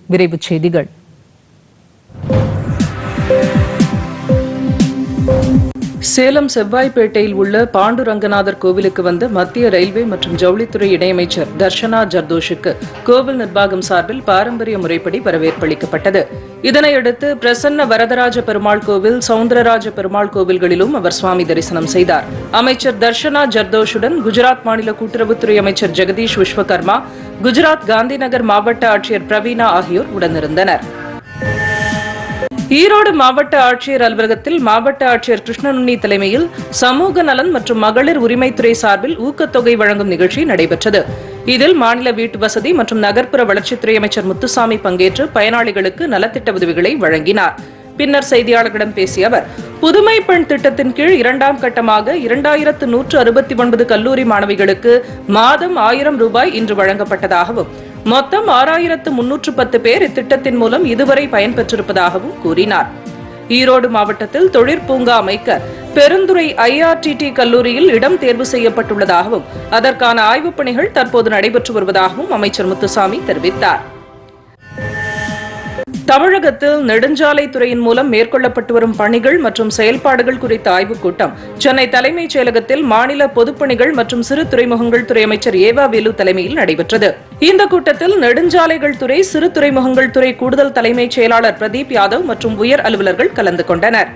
விரைவுச் செய்திகள் சேலம் செவ்வாய்ப்பேட்டையில் உள்ள பாண்டுரங்கநாதர் கோவிலுக்கு வந்த மத்திய ரயில்வே மற்றும் ஜவுளித்துறை இணையமைச்சர் தர்ஷனா ஜர்தோஷுக்கு கோவில் நிர்வாகம் சார்பில் பாரம்பரிய முறைப்படி வரவேற்பளிக்கப்பட்டது இதனையடுத்து பிரசன்ன வரதராஜ பெருமாள் கோவில் சவுந்தரராஜ பெருமாள் கோவில்களிலும் அவர் சுவாமி தரிசனம் செய்தார் அமைச்சர் தர்ஷனா ஜர்தோஷுடன் குஜராத் மாநில கூட்டுறவுத்துறை அமைச்சர் ஜெகதீஷ் விஸ்வகர்மா குஜராத் காந்திநகர் மாவட்ட ஆட்சியர் பிரவீனா ஆகியோர் உடனிருந்தனர் ஈரோடு மாவட்ட ஆட்சியர் அலுவலகத்தில் மாவட்ட ஆட்சியர் கிருஷ்ணனுண்ணி தலைமையில் சமூக நலன் மற்றும் மகளிர் உரிமைத்துறை சார்பில் ஊக்கத்தொகை வழங்கும் நிகழ்ச்சி நடைபெற்றது இதில் மாநில வீட்டு வசதி மற்றும் நகர்ப்புற வளர்ச்சித்துறை அமைச்சர் முத்துசாமி பங்கேற்று பயனாளிகளுக்கு நலத்திட்ட உதவிகளை வழங்கினார் பின்னர் செய்தியாளர்களிடம் பேசிய அவர் புதுமை பெண் திட்டத்தின் கீழ் இரண்டாம் கட்டமாக இரண்டாயிரத்து நூற்று அறுபத்தி ஒன்பது கல்லூரி மாணவிகளுக்கு மாதம் ஆயிரம் ரூபாய் இன்று வழங்கப்பட்டதாகவும் மொத்தம் ஆறாயிரத்து முன்னூற்று பத்து பேர் இத்திட்டத்தின் மூலம் இதுவரை பயன்பெற்றிருப்பதாகவும் கூறினார் ஈரோடு மாவட்டத்தில் தொழிற்பூங்கா அமைக்க பெருந்துறை ஐஆர்டிடி கல்லூரியில் இடம் தேர்வு செய்யப்பட்டுள்ளதாகவும் அதற்கான ஆய்வுப் பணிகள் தற்போது நடைபெற்று வருவதாகவும் அமைச்சர் முத்துசாமி தெரிவித்தார் தமிழகத்தில் நெடுஞ்சாலைத்துறையின் மூலம் மேற்கொள்ளப்பட்டு வரும் பணிகள் மற்றும் செயல்பாடுகள் குறித்த ஆய்வுக் கூட்டம் சென்னை தலைமைச் செயலகத்தில் மாநில பொதுப்பணிகள் மற்றும் சிறு துறைமுகங்கள் துறை அமைச்சர் ஏவா வேலு தலைமையில் நடைபெற்றது இந்த கூட்டத்தில் நெடுஞ்சாலைகள் துறை சிறு துறைமுகங்கள் துறை கூடுதல் தலைமைச் செயலாளர் பிரதீப் யாதவ் மற்றும் உயர் அலுவலர்கள் கலந்து கொண்டனர்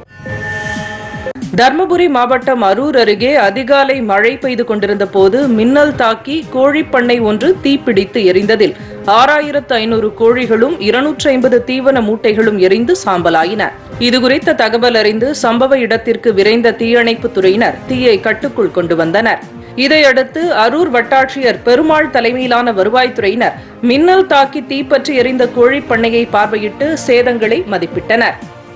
தர்மபுரி மாவட்டம் அரூர் அருகே அதிகாலை மழை பெய்து கொண்டிருந்த போது மின்னல் தாக்கி கோழிப்பண்ணை ஒன்று தீப்பிடித்து எரிந்ததில் ஆறாயிரத்து ஐநூறு கோழிகளும் இருநூற்றி ஐம்பது தீவன மூட்டைகளும் எரிந்து சாம்பலாயின இதுகுறித்த தகவல் அறிந்து சம்பவ இடத்திற்கு விரைந்த தீயணைப்புத் துறையினர் தீயை கட்டுக்குள் கொண்டு வந்தனர் இதையடுத்து அரூர் வட்டாட்சியர் பெருமாள் தலைமையிலான வருவாய்த்துறையினர் மின்னல் தாக்கி தீப்பற்றி எரிந்த கோழிப்பண்ணையை பார்வையிட்டு சேதங்களை மதிப்பிட்டனர்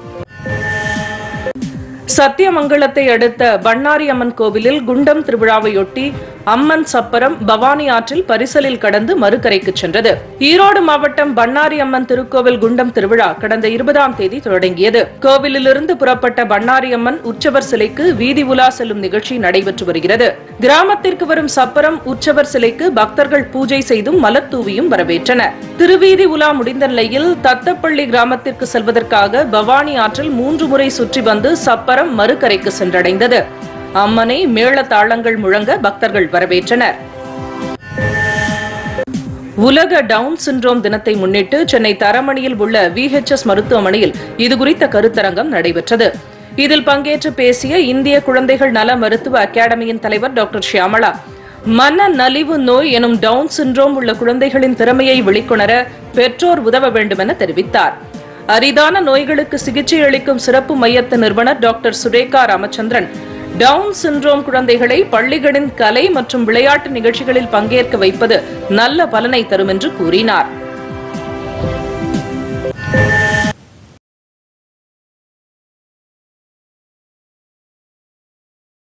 சத்தியமங்கலத்தை அடுத்த பண்ணாரி அம்மன் கோவிலில் குண்டம் திருவிழாவையொட்டி அம்மன் சப்பரம் பவானி ஆற்றில் பரிசலில் கடந்து மறுகரைக்கு சென்றது ஈரோடு மாவட்டம் பண்ணாரி அம்மன் திருக்கோவில் குண்டம் திருவிழா கடந்த இருபதாம் தேதி தொடங்கியது கோவிலிலிருந்து புறப்பட்ட பண்ணாரி அம்மன் உற்சவர் சிலைக்கு வீதி உலா செல்லும் நிகழ்ச்சி நடைபெற்று வருகிறது கிராமத்திற்கு வரும் சப்பரம் உற்சவர் சிலைக்கு பக்தர்கள் பூஜை செய்தும் மலர் தூவியும் வரவேற்றனர் திருவீதி உலா முடிந்த நிலையில் தத்தப்பள்ளி கிராமத்திற்கு செல்வதற்காக பவானி ஆற்றில் மூன்று முறை சுற்றி வந்து சப்பரம் மறுகரைக்கு சென்றடைந்தது அம்மனை மேள தாளங்கள் முழங்க பக்தர்கள் வரவேற்றனர் உலக டவுன் சிண்ட்ரோம் தினத்தை முன்னிட்டு சென்னை தரமணியில் உள்ள விஹெச்எஸ் மருத்துவமனையில் இதுகுறித்த கருத்தரங்கம் நடைபெற்றது இதில் பங்கேற்று பேசிய இந்திய குழந்தைகள் நல மருத்துவ அகாடமியின் தலைவர் டாக்டர் ஷியாமளா மன நலிவு நோய் எனும் டவுன் சிண்ட்ரோம் உள்ள குழந்தைகளின் திறமையை வெளிக்கொணர பெற்றோர் உதவ வேண்டும் என தெரிவித்தார் அரிதான நோய்களுக்கு சிகிச்சை அளிக்கும் சிறப்பு மையத்தின் நிறுவனர் doctor Sureka Ramachandran down syndrome குழந்தைகளை பள்ளிகளின் கலை மற்றும் விளையாட்டு நிகழ்ச்சிகளில் பங்கேற்க வைப்பது நல்ல பலனை தரும் என்று கூறினார்